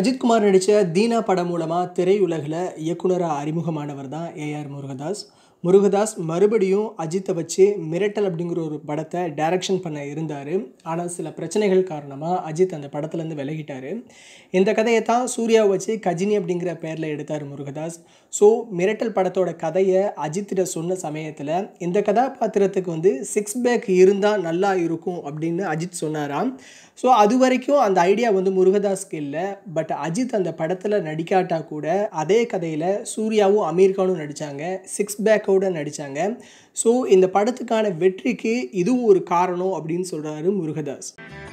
அஜித்குமார் நடித்த தீனா படம் மூலமாக திரையுலகில் இயக்குனராக அறிமுகமானவர் தான் ஏஆர் முருகதாஸ் முருகதாஸ் மறுபடியும் அஜித்தை வச்சு மிரட்டல் அப்படிங்கிற ஒரு படத்தை டைரக்ஷன் பண்ண இருந்தார் ஆனால் சில பிரச்சனைகள் காரணமாக அஜித் அந்த படத்துலேருந்து விலகிட்டார் இந்த கதையை தான் சூர்யாவை வச்சு கஜினி அப்படிங்கிற பேரில் எடுத்தார் முருகதாஸ் ஸோ மிரட்டல் படத்தோட கதையை அஜித்திட சொன்ன சமயத்தில் இந்த கதாபாத்திரத்துக்கு வந்து சிக்ஸ் பேக் இருந்தால் நல்லா இருக்கும் அப்படின்னு அஜித் சொன்னாராம் ஸோ அது வரைக்கும் அந்த ஐடியா வந்து முருகதாஸ்க்கு இல்லை பட் அஜித் அந்த படத்தில் நடிக்காட்டா கூட அதே கதையில் சூர்யாவும் அமீர் கானும் நடித்தாங்க சிக்ஸ் பேக்கோடு நடித்தாங்க ஸோ இந்த படத்துக்கான வெற்றிக்கு இதுவும் ஒரு காரணம் அப்படின்னு சொல்கிறாரு முருகதாஸ்